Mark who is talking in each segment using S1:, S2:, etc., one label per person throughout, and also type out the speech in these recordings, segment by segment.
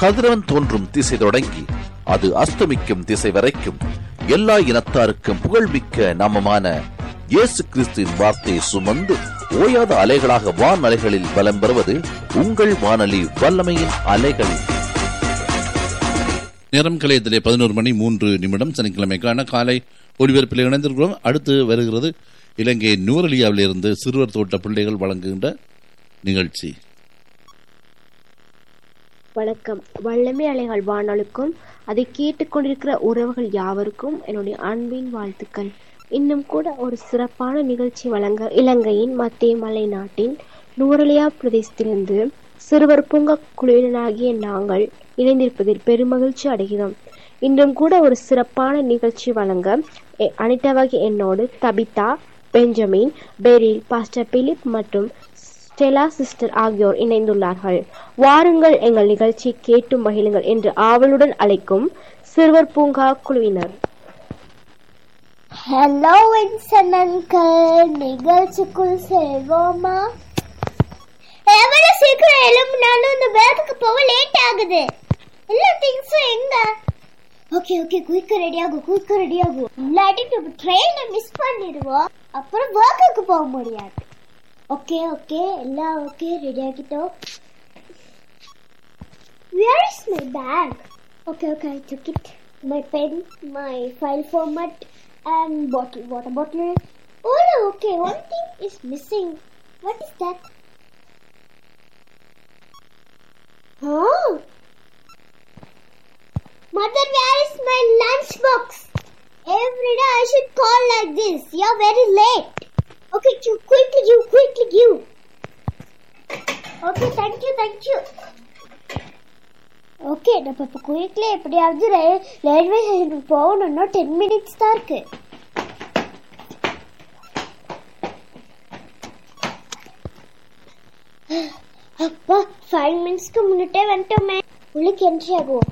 S1: கதிரவன் தோன்றும் திசை தொடங்கி அது அஸ்தமிக்கும் திசை வரைக்கும் எல்லா இனத்தாருக்கும் புகழ்மிக்க நாமமான இயேசு கிறிஸ்துவின் வார்த்தையை சுமந்து ஓயாத அலைகளாக வான் அலைகளில் வலம் பெறுவது உங்கள் வானொலி வல்லமையின் அலைகள்
S2: நேரம் கலையத்திலே பதினோரு மணி மூன்று நிமிடம் சனிக்கிழமைக்கான காலை ஒளிபரப்பில் இணைந்திருக்கிறோம் அடுத்து வருகிறது இலங்கை நூரலியாவிலிருந்து சிறுவர் தோட்ட பிள்ளைகள் வழங்குகின்ற நிகழ்ச்சி
S3: வணக்கம் வல்லமை அலைகள் வானொலிக்கும் அதை கேட்டுக்கொண்டிருக்கிற உறவுகள் யாவருக்கும் என்னுடைய அன்பின் வாழ்த்துக்கள் இன்னும் கூட ஒரு சிறப்பான நிகழ்ச்சி வழங்க இலங்கையின் மத்திய மலை நாட்டின் நூரலியா பிரதேசத்திலிருந்து சிறுவர் பூங்கா குழுவினராகிய நாங்கள் இணைந்திருப்பதில் பெருமகிழ்ச்சி அடைகிறோம் இன்றும் கூட ஒரு சிறப்பான நிகழ்ச்சி வழங்க எ- அனிதாவாகி என்னோடு Tabitha Benjamin Beryl pastor Philip மற்றும் ஸ்டெலா சிஸ்டர் ஆகியோர் இணைந்துள்ளார்கள் வாருங்கள் எங்கள் நிகழ்ச்சி கேட்டு மகிழுங்கள் என்று ஆவலுடன் அழைக்கும் சிறுவர் பூங்கா குழுவினர்
S4: ஹலோ வின்சன் அங்கிள் நிகழ்ச்சிக்குள் செல்வோமா எவ்வளவு சீக்கிரம் எழும்பினாலும் இந்த பேக்குக்கு போக லேட் ஆகுது எல்லா திங்ஸும் எங்க ஓகே ஓகே குயிக்க ரெடி ஆகும் குயிக்க ரெடி ஆகும் இல்லாட்டி நம்ம ட்ரெயினை மிஸ் பண்ணிடுவோம் அப்புறம் ஒர்க்குக்கு போக முடியாது ஓகே ஓகே எல்லாம் ஓகே ரெடி ஆகிட்டோம் Where is my bag? Okay, okay, I took it. My pen, my file format, and bottle, water bottle. Oh no, okay, one thing is missing. What is that? Oh! Mother, where is my lunchbox? Every day I should call like this. You're very late. Okay, you quickly give, quickly give. Okay, thank you, thank you. Okay நம்ம இப்போ குயிக்ல எப்படியாவது ரயில் railway ஸ்டேஷனுக்கு போகணும்னா ten minutes தான் இருக்கு அப்பா five மினிட்ஸ்க்கு முன்னிட்டே வந்துட்டோமே உள்ளுக்கு என்ட்ரி ஆகும்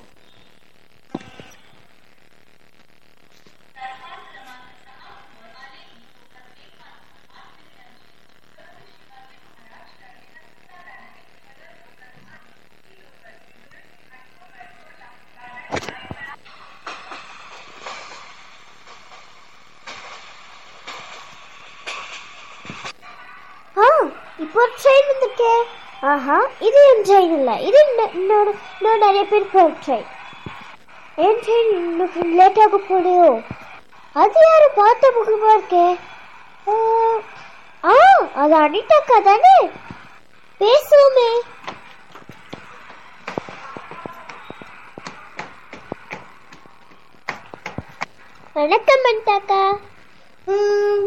S4: ஆ இப்போ ஒரு ட்ரெயின் வந்திருக்கே ஆஹா இது என் ட்ரெயின் இல்லை இது இன்ன- இன்னொரு இன்னும் நிறைய பேர் போகிற ட்ரெயின் என் ட்ரெயின் இன்னும் லேட் ஆக போலையோ அது யாரு பார்த்த முகமா இருக்கே ஆ, ஆ அது அனிதாக்கா தானே பேசுவோமே வணக்கம் அனிதாக்கா ம்,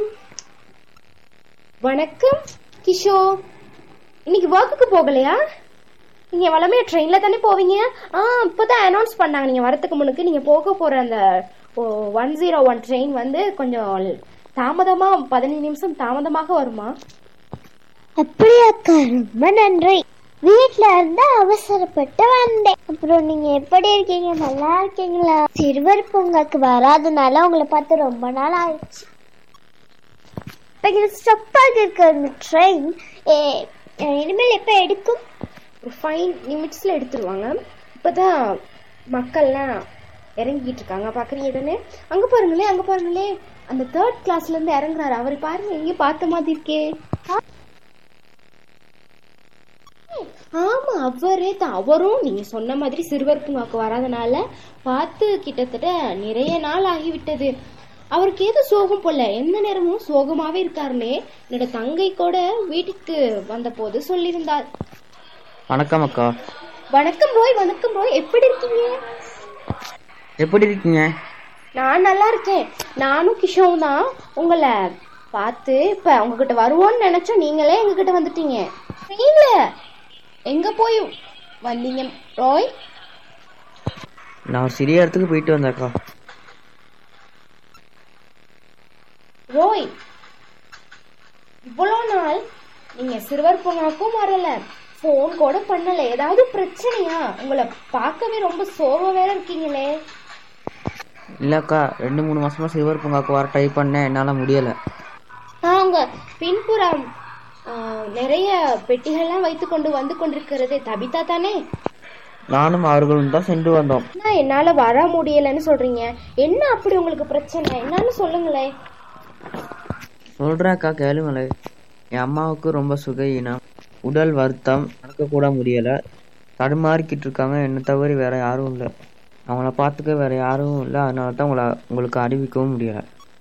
S3: வணக்கம் கிஷோர் இன்னைக்கு ஒர்க்குக்கு போகலையா நீங்க வளமையா ட்ரெயின்ல தானே போவீங்க ஆ இப்போதான் அனௌன்ஸ் பண்ணாங்க நீங்க வரதுக்கு முன்னுக்கு நீங்க போக போற அந்த ஒன் ஜீரோ ஒன் ட்ரெயின் வந்து கொஞ்சம் தாமதமா பதினஞ்சு நிமிஷம் தாமதமாக வருமா
S4: அப்படியாக்கா ரொம்ப நன்றி வீட்ல இருந்து அவசரப்பட்டு வந்தேன் அப்புறம் நீங்க எப்படி இருக்கீங்க நல்லா இருக்கீங்களா சிறுவர் பூங்காக்கு வராதனால உங்களை பார்த்து ரொம்ப நாள் ஆயிடுச்சு ஸ்டப்பாக இருக்க அந்த ட்ரெயின் இனிமேல் எப்போ எடுக்கும்
S3: ஒரு ஃபைவ் நிமிட்ஸ்ல எடுத்துருவாங்க இப்போதான் மக்கள்லாம் இறங்கிட்டு இருக்காங்க பாக்குறீங்க தானே அங்க பாருங்களே அங்க பாருங்களே அந்த தேர்ட் கிளாஸ்ல இருந்து இறங்குறாரு அவரை பாருங்க எங்க பார்த்த மாதிரி இருக்கே ஆமா அவரே தான் அவரும் நீங்க சொன்ன மாதிரி சிறுவர் பூங்காக்கு வராதனால பார்த்து கிட்டத்தட்ட நிறைய நாள் ஆகிவிட்டது அவருக்கு ஏதோ சோகம் போல எந்த நேரமும் சோகமாவே இருக்காருன்னே என்னோட தங்கை கூட வீட்டுக்கு வந்த போது சொல்லியிருந்தாள்
S5: வணக்கம் அக்கா
S3: வணக்கம் ரோய் வணக்கம் ரோய் எப்படி இருக்கீங்க
S5: எப்படி இருக்கீங்க
S3: நான் நல்லா இருக்கேன் நானும் கிஷோவும் தான் உங்களை பார்த்து இப்ப உங்ககிட்ட வருவோம்னு நினைச்சோம் நீங்களே எங்ககிட்ட வந்துட்டீங்க இல்ல எங்க போய் வந்தீங்க ரோய்
S5: நான் ஒரு சிறிய இடத்துக்கு போயிட்டு வந்தேன் அக்கா
S3: ரோய் இவ்வளோ நாள் நீங்க சிறுவர் பூங்காக்கும் வரல ஃபோன் கூட பண்ணல ஏதாவது பிரச்சனையா உங்களை பார்க்கவே ரொம்ப சோர்வா வேற இருக்கீங்களே
S5: இல்லக்கா ரெண்டு மூணு மாசமா சிறுவர் பூங்காக்கு வர ட்ரை பண்ணேன் என்னால முடியல
S3: அவங்க பின்புறம் ஆ, நிறைய பெட்டிகள்லாம் வைத்து கொண்டு வந்து கொண்டிருக்கிறதே தபிதா தானே
S5: நானும் அவர்களும் தான் சென்று வந்தோம்
S3: நான் என்னால வர முடியலன்னு சொல்றீங்க என்ன அப்படி உங்களுக்கு பிரச்சனை என்னன்னு சொல்லுங்களேன்
S5: சொல்றேன்க்கா கேளுங்களே என் அம்மாவுக்கு ரொம்ப சுகையினம் உடல் வருத்தம் நடக்க கூட முடியல தடுமாறிக்கிட்டு இருக்காங்க என்னை தவிர வேற யாரும் இல்லை அவங்கள பார்த்துக்க வேற யாரும் இல்லை அதனால தான் உங்களை உங்களுக்கு அறிவிக்கவும் முடியல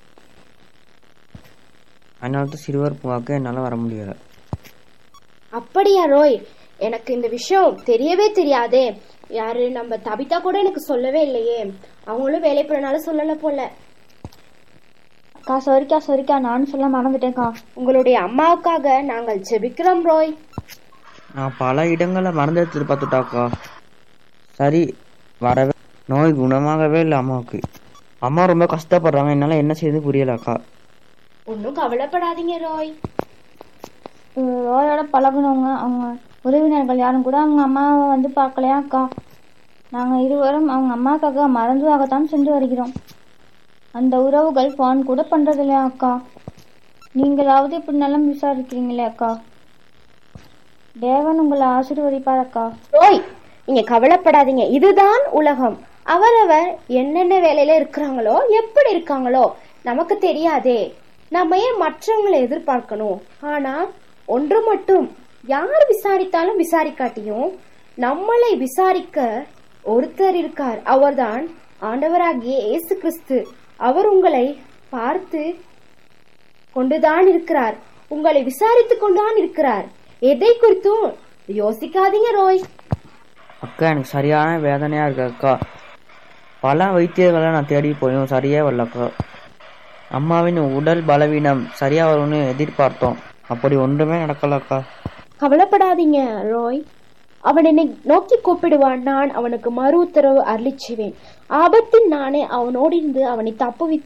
S5: அதனால தான் சிறுவர் பூங்காக்கு என்னால் வர முடியல
S3: அப்படியா ரோய் எனக்கு இந்த விஷயம் தெரியவே தெரியாதே யாரு நம்ம தபிதா கூட எனக்கு சொல்லவே இல்லையே அவங்களும் வேலை போறனால சொல்லல போல
S4: அக்கா சரிக்கா சரிக்கா நானும் சொல்ல மறந்துட்டேன்க்கா
S3: உங்களுடைய அம்மாவுக்காக நாங்கள் ஜெபிக்கிறோம் ரோய்
S5: நான் பல இடங்களில் மறந்து எடுத்துட்டு பார்த்துட்டாக்கா சரி வரவே நோய் குணமாகவே இல்லை அம்மாவுக்கு அம்மா ரொம்ப கஷ்டப்படுறாங்க என்னால் என்ன செய்யுது புரியலக்கா
S3: ஒன்றும் கவலைப்படாதீங்க ரோய்
S4: ரோயோட பழகுனவங்க அவங்க உறவினர்கள் யாரும் கூட அவங்க அம்மாவை வந்து பார்க்கலையா அக்கா நாங்கள் இருவரும் அவங்க அம்மாக்காக மறந்துவாகத்தான் சென்று வருகிறோம் அந்த உறவுகள் ஃபோன் கூட பண்றதில்லையா அக்கா நீங்களாவது இப்படி நலம் விசாரிக்கிறீங்களே அக்கா தேவன் உங்களை ஆசீர்வதிப்பார் அக்கா
S3: ரோய் நீங்க கவலைப்படாதீங்க இதுதான் உலகம் அவரவர் என்னென்ன வேலையில இருக்கிறாங்களோ எப்படி இருக்காங்களோ நமக்கு தெரியாதே நம்ம ஏன் மற்றவங்களை எதிர்பார்க்கணும் ஆனா ஒன்று மட்டும் யார் விசாரித்தாலும் விசாரிக்காட்டியும் நம்மளை விசாரிக்க ஒருத்தர் இருக்கார் அவர்தான் ஆண்டவராகிய இயேசு கிறிஸ்து அவர் உங்களை பார்த்து கொண்டுதான் இருக்கிறார் உங்களை விசாரித்துக் கொண்டுதான் இருக்கிறார் எதை குறித்தும் யோசிக்காதீங்க ரோய்
S5: அக்கா எனக்கு சரியான வேதனையாக இருக்கு அக்கா பல வைத்தியர்களை நான் தேடி போயும் சரியே வரலக்கா அம்மாவின் உடல் பலவீனம் சரியா வரும்னு எதிர்பார்த்தோம் அப்படி ஒன்றுமே நடக்கலக்கா
S3: கவலைப்படாதீங்க ரோய் அவன் என்னை நோக்கி கூப்பிடுவான் நான் அவனுக்கு மறு உத்தரவு அருளிச் செய்வேன் ஆபத்தில் நானே அவனோடு இருந்து அவனை தப்புவித்து